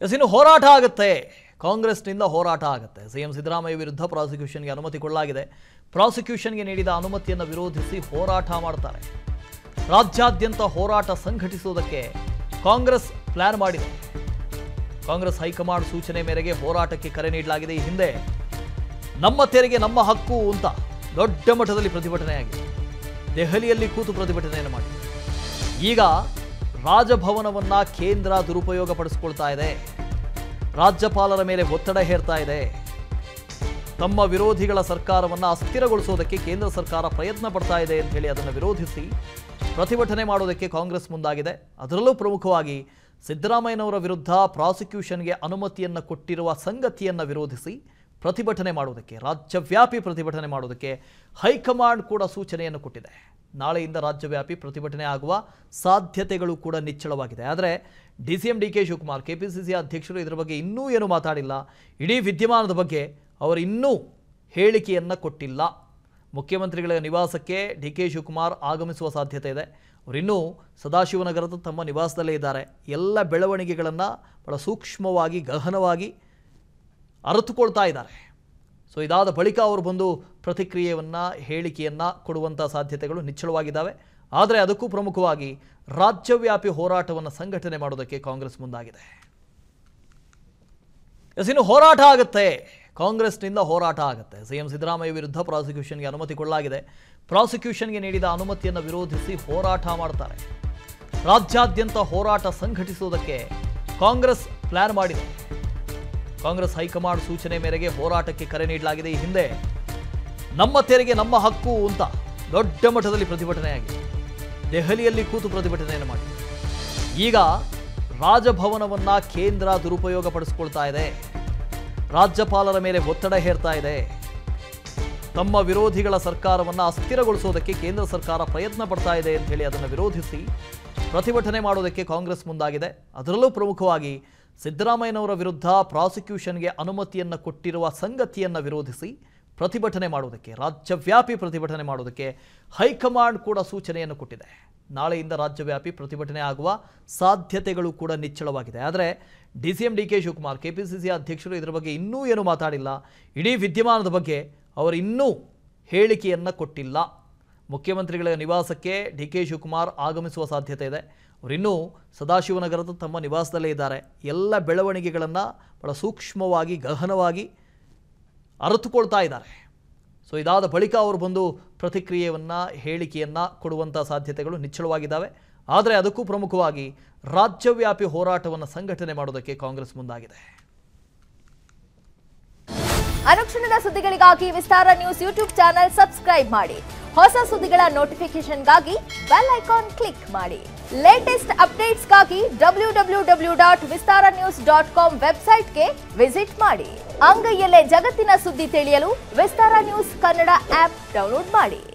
S ಇನ್ನು ಹೋರಾಟ ಆಗುತ್ತೆ ಕಾಂಗ್ರೆಸ್ನಿಂದ ಹೋರಾಟ ಆಗುತ್ತೆ ಸಿಎಂ ಸಿದ್ದರಾಮಯ್ಯ ವಿರುದ್ಧ ಪ್ರಾಸಿಕ್ಯೂಷನ್ಗೆ ಅನುಮತಿ ಕೊಡಲಾಗಿದೆ ಪ್ರಾಸಿಕ್ಯೂಷನ್ಗೆ ನೀಡಿದ ಅನುಮತಿಯನ್ನು ವಿರೋಧಿಸಿ ಹೋರಾಟ ಮಾಡ್ತಾರೆ ರಾಜ್ಯಾದ್ಯಂತ ಹೋರಾಟ ಸಂಘಟಿಸುವುದಕ್ಕೆ ಕಾಂಗ್ರೆಸ್ ಪ್ಲಾನ್ ಮಾಡಿದೆ ಕಾಂಗ್ರೆಸ್ ಹೈಕಮಾಂಡ್ ಸೂಚನೆ ಮೇರೆಗೆ ಹೋರಾಟಕ್ಕೆ ಕರೆ ನೀಡಲಾಗಿದೆ ಈ ಹಿಂದೆ ನಮ್ಮ ತೆರಿಗೆ ನಮ್ಮ ಹಕ್ಕು ಅಂತ ದೊಡ್ಡ ಮಟ್ಟದಲ್ಲಿ ಪ್ರತಿಭಟನೆಯಾಗಿದೆ ದೆಹಲಿಯಲ್ಲಿ ಕೂತು ಪ್ರತಿಭಟನೆಯನ್ನು ಮಾಡಿ ಈಗ ರಾಜಭವನವನ್ನ ಕೇಂದ್ರ ದುರುಪಯೋಗ ಪಡಿಸ್ಕೊಳ್ತಾ ಇದೆ ರಾಜ್ಯಪಾಲರ ಮೇಲೆ ಒತ್ತಡ ಹೇರ್ತಾ ಇದೆ ತಮ್ಮ ವಿರೋಧಿಗಳ ಸರ್ಕಾರವನ್ನು ಅಸ್ಥಿರಗೊಳಿಸೋದಕ್ಕೆ ಕೇಂದ್ರ ಸರ್ಕಾರ ಪ್ರಯತ್ನ ಪಡ್ತಾ ಇದೆ ಅಂತ ಹೇಳಿ ಅದನ್ನು ವಿರೋಧಿಸಿ ಪ್ರತಿಭಟನೆ ಮಾಡೋದಕ್ಕೆ ಕಾಂಗ್ರೆಸ್ ಮುಂದಾಗಿದೆ ಅದರಲ್ಲೂ ಪ್ರಮುಖವಾಗಿ ಸಿದ್ದರಾಮಯ್ಯನವರ ವಿರುದ್ಧ ಪ್ರಾಸಿಕ್ಯೂಷನ್ಗೆ ಅನುಮತಿಯನ್ನು ಕೊಟ್ಟಿರುವ ಸಂಗತಿಯನ್ನು ವಿರೋಧಿಸಿ ಪ್ರತಿಭಟನೆ ಮಾಡೋದಕ್ಕೆ ರಾಜ್ಯವ್ಯಾಪಿ ಪ್ರತಿಭಟನೆ ಮಾಡೋದಕ್ಕೆ ಹೈಕಮಾಂಡ್ ಕೂಡ ಸೂಚನೆಯನ್ನು ಕೊಟ್ಟಿದೆ ನಾಳೆಯಿಂದ ರಾಜ್ಯವ್ಯಾಪಿ ಪ್ರತಿಭಟನೆ ಆಗುವ ಸಾಧ್ಯತೆಗಳು ಕೂಡ ನಿಚ್ಚಳವಾಗಿದೆ ಆದರೆ D C M D K Shivakumar K P C C ಅಧ್ಯಕ್ಷರು ಇದರ ಬಗ್ಗೆ ಇನ್ನೂ ಏನೂ ಮಾತಾಡಿಲ್ಲ ಇಡೀ ವಿದ್ಯಮಾನದ ಬಗ್ಗೆ ಅವರು ಇನ್ನೂ ಹೇಳಿಕೆಯನ್ನು ಕೊಟ್ಟಿಲ್ಲ ಮುಖ್ಯಮಂತ್ರಿಗಳ ನಿವಾಸಕ್ಕೆ ಡಿ ಕೆ ಶಿವಕುಮಾರ್ ಆಗಮಿಸುವ ಸಾಧ್ಯತೆ ಇದೆ ಅವರಿನ್ನೂ ಸದಾಶಿವನಗರದ ತಮ್ಮ ನಿವಾಸದಲ್ಲೇ ಇದ್ದಾರೆ ಎಲ್ಲ ಬೆಳವಣಿಗೆಗಳನ್ನು ಬಹಳ ಸೂಕ್ಷ್ಮವಾಗಿ ಗಹನವಾಗಿ ಅರಿತುಕೊಳ್ತಾ ಇದ್ದಾರೆ ಸೊ ಇದಾದ ಬಳಿಕ ಅವರು ಬಂದು ಪ್ರತಿಕ್ರಿಯೆಯನ್ನು ಹೇಳಿಕೆಯನ್ನು ಕೊಡುವಂಥ ಸಾಧ್ಯತೆಗಳು ನಿಚ್ಚಳವಾಗಿದ್ದಾವೆ ಆದರೆ ಅದಕ್ಕೂ ಪ್ರಮುಖವಾಗಿ ರಾಜ್ಯವ್ಯಾಪಿ ಹೋರಾಟವನ್ನು ಸಂಘಟನೆ ಮಾಡೋದಕ್ಕೆ ಕಾಂಗ್ರೆಸ್ ಮುಂದಾಗಿದೆ ಎಸ್ ಇನ್ನು ಹೋರಾಟ ಆಗುತ್ತೆ ಕಾಂಗ್ರೆಸ್ನಿಂದ ಹೋರಾಟ ಆಗುತ್ತೆ ಸಿಎಂ ಸಿದ್ದರಾಮಯ್ಯ ವಿರುದ್ಧ ಪ್ರಾಸಿಕ್ಯೂಷನ್ಗೆ ಅನುಮತಿ ಕೊಡಲಾಗಿದೆ ಪ್ರಾಸಿಕ್ಯೂಷನ್ಗೆ ನೀಡಿದ ಅನುಮತಿಯನ್ನು ವಿರೋಧಿಸಿ ಹೋರಾಟ ಮಾಡ್ತಾರೆ ರಾಜ್ಯಾದ್ಯಂತ ಹೋರಾಟ ಸಂಘಟಿಸುವುದಕ್ಕೆ ಕಾಂಗ್ರೆಸ್ ಪ್ಲಾನ್ ಮಾಡಿದೆ ಕಾಂಗ್ರೆಸ್ ಹೈಕಮಾಂಡ್ ಸೂಚನೆ ಮೇರೆಗೆ ಹೋರಾಟಕ್ಕೆ ಕರೆ ನೀಡಲಾಗಿದೆ ಈ ಹಿಂದೆ ನಮ್ಮ ತೆರಿಗೆ ನಮ್ಮ ಹಕ್ಕು ಅಂತ ದೊಡ್ಡ ಮಟ್ಟದಲ್ಲಿ ಪ್ರತಿಭಟನೆಯಾಗಿದೆ ದೆಹಲಿಯಲ್ಲಿ ಕೂತು ಪ್ರತಿಭಟನೆಯನ್ನು ಮಾಡಿ ಈಗ ರಾಜಭವನವನ್ನ ಕೇಂದ್ರ ದುರುಪಯೋಗ ಪಡಿಸ್ಕೊಳ್ತಾ ಇದೆ ರಾಜ್ಯಪಾಲರ ಮೇಲೆ ಒತ್ತಡ ಹೇರ್ತಾ ಇದೆ ತಮ್ಮ ವಿರೋಧಿಗಳ ಸರ್ಕಾರವನ್ನು ಅಸ್ಥಿರಗೊಳಿಸೋದಕ್ಕೆ ಕೇಂದ್ರ ಸರ್ಕಾರ ಪ್ರಯತ್ನ ಪಡ್ತಾ ಇದೆ ಅಂತ ಹೇಳಿ ಅದನ್ನು ವಿರೋಧಿಸಿ ಪ್ರತಿಭಟನೆ ಮಾಡೋದಕ್ಕೆ ಕಾಂಗ್ರೆಸ್ ಮುಂದಾಗಿದೆ ಅದರಲ್ಲೂ ಪ್ರಮುಖವಾಗಿ ಸಿದ್ದರಾಮಯ್ಯನವರ ವಿರುದ್ಧ ಪ್ರಾಸಿಕ್ಯೂಷನ್ಗೆ ಅನುಮತಿಯನ್ನು ಕೊಟ್ಟಿರುವ ಸಂಗತಿಯನ್ನು ವಿರೋಧಿಸಿ ಪ್ರತಿಭಟನೆ ಮಾಡೋದಕ್ಕೆ ರಾಜ್ಯವ್ಯಾಪಿ ಪ್ರತಿಭಟನೆ ಮಾಡೋದಕ್ಕೆ ಹೈಕಮಾಂಡ್ ಕೂಡ ಸೂಚನೆಯನ್ನು ಕೊಟ್ಟಿದೆ ನಾಳೆಯಿಂದ ರಾಜ್ಯವ್ಯಾಪಿ ಪ್ರತಿಭಟನೆ ಆಗುವ ಸಾಧ್ಯತೆಗಳು ಕೂಡ ನಿಚ್ಚಳವಾಗಿದೆ ಆದರೆ D C M D K Shivakumar K P C C ಅಧ್ಯಕ್ಷರು ಇದರ ಬಗ್ಗೆ ಇನ್ನೂ ಏನೂ ಮಾತಾಡಿಲ್ಲ ಇಡೀ ವಿದ್ಯಮಾನದ ಬಗ್ಗೆ ಅವರು ಇನ್ನೂ ಹೇಳಿಕೆಯನ್ನು ಕೊಟ್ಟಿಲ್ಲ ಮುಖ್ಯಮಂತ್ರಿಗಳ ನಿವಾಸಕ್ಕೆ ಡಿ ಕೆ ಶಿವಕುಮಾರ್ ಆಗಮಿಸುವ ಸಾಧ್ಯತೆ ಇದೆ ಅವರಿನ್ನೂ ಸದಾಶಿವನಗರದ ತಮ್ಮ ನಿವಾಸದಲ್ಲೇ ಇದ್ದಾರೆ ಎಲ್ಲ ಬೆಳವಣಿಗೆಗಳನ್ನು ಬಹಳ ಸೂಕ್ಷ್ಮವಾಗಿ ಗಹನವಾಗಿ ಅರಿತುಕೊಳ್ತಾ ಇದ್ದಾರೆ ಸೊ ಇದಾದ ಬಳಿಕ ಅವರು ಬಂದು ಪ್ರತಿಕ್ರಿಯೆಯನ್ನು ಹೇಳಿಕೆಯನ್ನು ಕೊಡುವಂಥ ಸಾಧ್ಯತೆಗಳು ನಿಚ್ಚಳವಾಗಿದ್ದಾವೆ ಆದರೆ ಅದಕ್ಕೂ ಪ್ರಮುಖವಾಗಿ ರಾಜ್ಯವ್ಯಾಪಿ ಹೋರಾಟವನ್ನು ಸಂಘಟನೆ ಮಾಡೋದಕ್ಕೆ ಕಾಂಗ್ರೆಸ್ ಮುಂದಾಗಿದೆ ಅನುಕ್ಷಣದ ಸುದ್ದಿಗಳಿಗಾಗಿ Vistara news YouTube channel subscribe ಮಾಡಿ ಹೊಸ ಸುದ್ದಿಗಳ ನೋಟಿಫಿಕೇಶನ್ಗಾಗಿ ಬೆಲ್ ಐಕಾನ್ ಕ್ಲಿಕ್ ಮಾಡಿ ಲೇಟೆಸ್ಟ್ ಅಪ್ಡೇಟ್ಸ್ಗಾಗಿ W W W dot Vistara news dot com ವೆಬ್ಸೈಟ್ಗೆ ವಿಸಿಟ್ ಮಾಡಿ ಅಂಗೈಯಲ್ಲೇ ಜಗತ್ತಿನ ಸುದ್ದಿ ತಿಳಿಯಲು Vistara news Kannada app download ಮಾಡಿ